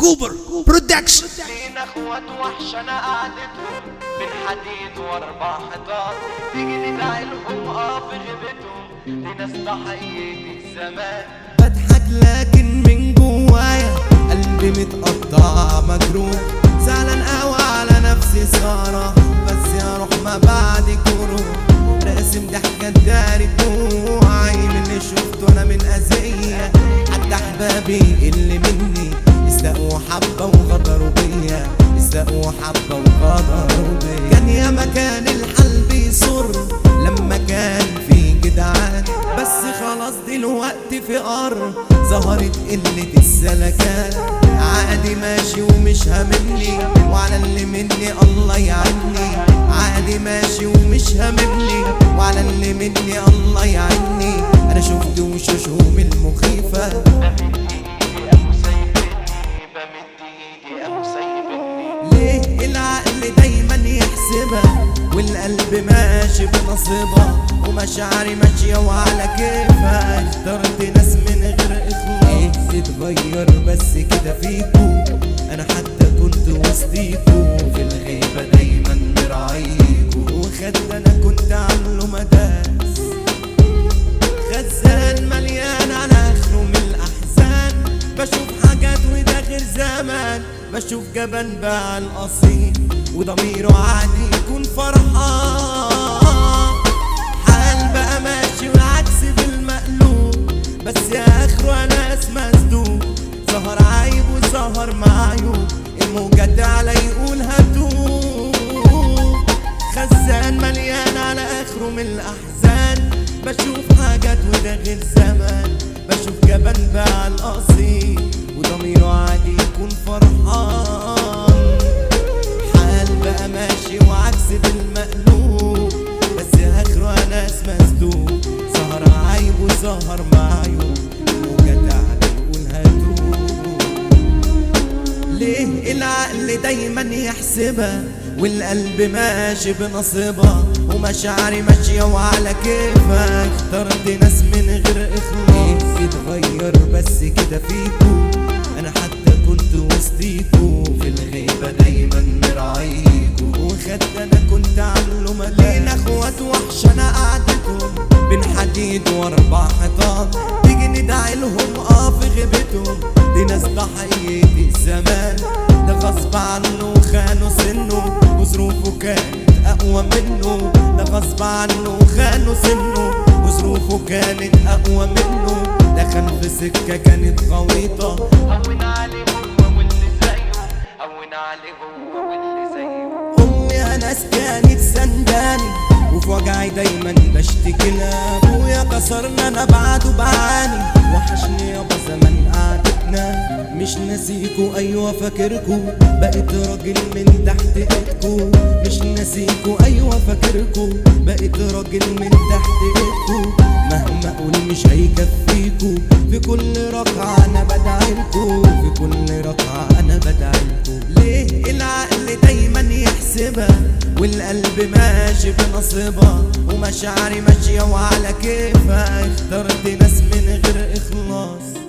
كوبر برودكشن لينا اخوات وحشنا قعدتهم بين حديد واربع حيطان تيجي ندعي لهم اه في غيبتهم لناس ضحية الزمان بضحك لكن من جوايا قلبي متقطع مجروح زعلان قوي على نفسي سهرة بس يا روح ما بعد كروح راسم ضحكة داري دموعي من اللي شفته انا من اذية حتى احبابي اللي مني استقوا حبة وغدروا بيا استقوا حبة وغدروا بيا كان يا مكان الحل بيصر لما كان في جدعان بس خلاص دلوقتي في قر ظهرت قلة السلكان عادي ماشي ومش هاممني وعلى اللي مني الله يعيني عادي ماشي ومش هاممني وعلى اللي مني الله يعيني انا شفت وشوشهم المخيفه بمد ايدي ابو سايبني بمد ايدي ابو سايبني ليه العقل دايما يحسبها والقلب ماشي بنصيبها ومشاعري ماشية وعلى كيفها اخترت ناس من غير اخلاص ايه تتغير بس كده فيكو انا حتى كنت وسطيكو في الغيبة دايما مراعيكو وخد انا كنت عامله مداس خزان مليان على اخره من الاحزان بشوف حاجات وده غير زمان بشوف جبان بقى الاصيل وضميره عادي يكون فرحان حال بقى ماشي والعكس بالمقلوب بس يا اخره ناس مسدود ظهر عيب وظهر معيوب الموجة تعلى يقول هتوب خزان مليان على اخره من الاحزان بشوف حاجات وده غير زمان بشوف جبان بقى الاصيل وضميره عادي يكون فرحان حال بقى ماشي وعكس بالمقلوب بس اخره ناس مسدود ظهر عيب وظهر معيوب موجة تعلى يقول هتوب ليه العقل دايما يحسبها والقلب ماشي بنصيبها ومشاعري ماشية وعلى كيفها اخترت ناس من غير اخلاص يتغير بس كده فيكو انا حتى كنت وسطيكو في الغيبة دايما مراعيكو وخد انا كنت عامله ملينا اخوات وحش انا قعدتهم بين حديد واربع حيطان تيجي ندعي لهم اه في غيبتهم دي ناس ضحية الزمان ده غصب عنه خانوا سنه وظروفه كانت اقوى منه ده غصب عنه خانوا سنه وظروفه كانت اقوى منه دخل في سكة كانت غويطة هون عليه هو واللي زيه هون عليه هو واللي زيه امي ناس كانت سنداني وفي وجعي دايما بشتكي لها ابويا كسرنا انا بعده بعاني وحشني يابا زمان قعدتنا مش ناسيكو ايوه فاكركو بقيت راجل من تحت ايدكو مش ناسيكو ايوه فاكركو بقيت راجل من تحت ايدكو مهما اقول مش هيكفيكو في كل ركعه انا بدعيلكو في كل ركعه انا بدعيلكو ليه العقل دايما يحسبها والقلب ماشي بنصيبها ومشاعري ماشية وعلى كيفها اخترت ناس من غير إخلاص